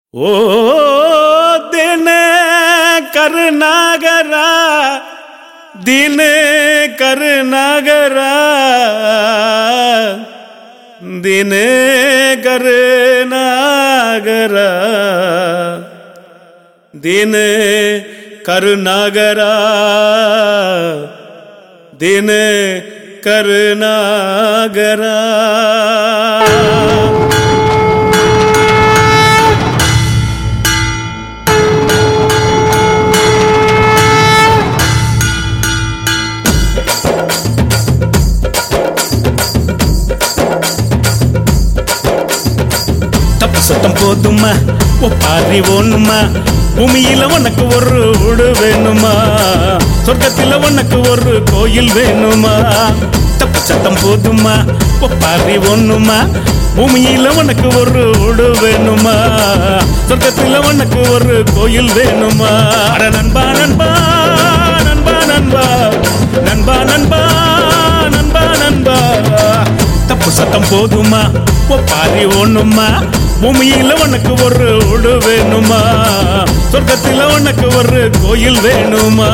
ஓ தின கருநாகரா தின கருநாகரா தின கருநாகரா தின கருநாகரா தின கருநாகரா தப்பு சத்தம் போதுமா ஒப்பாரி ஒண்ணுமா பூமியில உனக்கு ஒரு வீடு வேணுமா சொர்க்கத்தில் உனக்கு ஒரு கோயில் வேணுமா தப்பு சத்தம் போதுமா ஒப்பாரி ஒண்ணுமா பூமியில உனக்கு ஒரு வீடு வேணுமா சொர்க்கத்தில் உனக்கு ஒரு கோயில் வேணுமா அட நண்பா நண்பா நண்பா நண்பா நண்பா நண்பா நண்பா நண்பா தப்பு சத்தம் போதுமா ஒப்பாரி ஒண்ணுமா பூமியில உனக்கு ஒரு உடு வேணுமா சொர்க்கத்தில் உனக்கு ஒரு கோயில் வேணுமா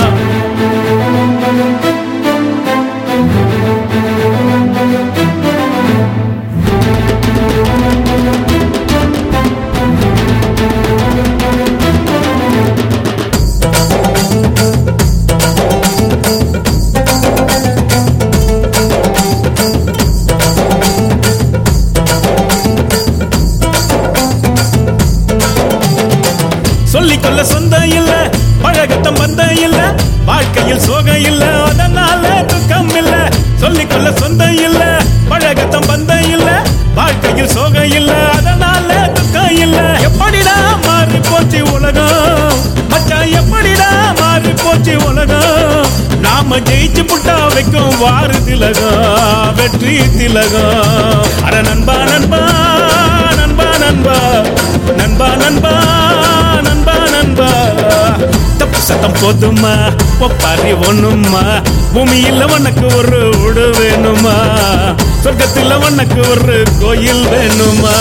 சொல்லிக்கொள்ள சொந்தம் இல்ல பழகத்தம் பந்தம் இல்ல வாழ்க்கையில் சோகம் இல்ல அதனால துக்கம் இல்ல சொல்லிக்கொள்ள சொந்தம் இல்ல பழகத்தம் பந்தம் இல்ல வாழ்க்கையில் சோகம் இல்ல அதனால துக்கம் இல்ல எப்படிடா மாறி போச்சு உலகம் மச்சான் எப்படிடா மாறி போச்சு உலகம் நாம ஜெயிச்சு புட்டா வைக்கும் வாரு திலகம் வெற்றி திலகம் அட நண்பா நண்பா நண்பா நண்பா நண்பா நண்பா நண்பா நண்பா தப்பு சத்தம் போதுமா ஒப்பாரி ஒண்ணுமா பூமியில உனக்கு ஒரு உடு வேணுமா சொர்க்கத்தில் உனக்கு ஒரு கோயில் வேணுமா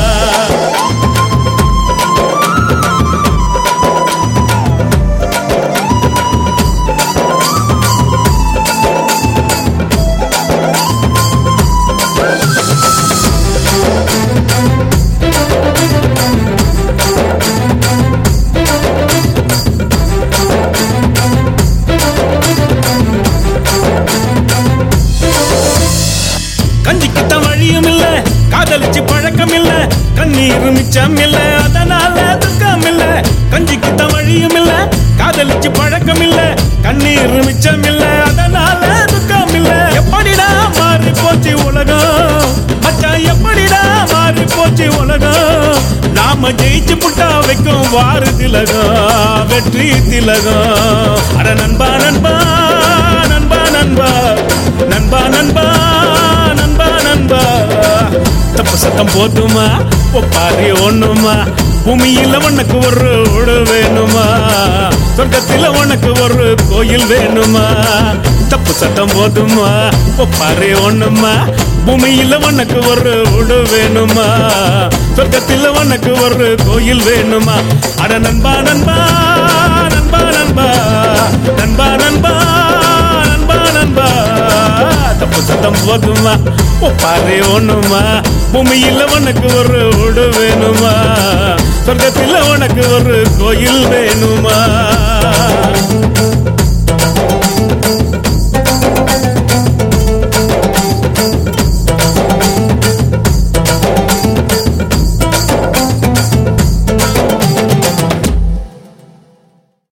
கஞ்சிக்குத்தான் வழியும் இல்ல காதலிச்சு பழக்கம் இல்ல கண்ணீர் மிச்சம் இல்ல அதனால துக்கம் இல்ல கஞ்சிக்குத்தான் வழியும் இல்ல காதலிச்சு பழக்கம் இல்ல கண்ணீர் மிச்சம் இல்ல அதனால துக்கம் இல்ல எப்படிடா மாறி போச்சு உலகம் மச்சான் எப்படிடா மாறி போச்சு உலகம் நாம ஜெயிச்சு புட்டா வைக்கும் வாரு திலகம் வெற்றி திலகம் அட நண்பா நண்பா நண்பா நண்பா நண்பா நண்பா நண்பா நண்பா தப்பு சத்தம் போதுமா ஒப்பாரி ஒண்ணுமா பூமியில உனக்கு ஒரு உடு வேணுமா சொர்க்கத்தில் உனக்கு ஒரு கோயில் வேணுமா தப்பு சத்தம் போதுமா ஒப்பாரி ஒண்ணுமா பூமியில உனக்கு ஒரு உடு வேணுமா சொர்க்கத்தில் உனக்கு ஒரு கோயில் வேணுமா அட நண்பா நண்பா நண்பா நண்பா நண்பா நண்பா நண்பா நண்பா தப்பு சத்தம் போதுமா ஒப்பாரி ஒண்ணுமா பூமியில உனக்கு ஒரு உடு வேணுமா சொர்க்கத்தில் உனக்கு ஒரு கோயில் வேணுமா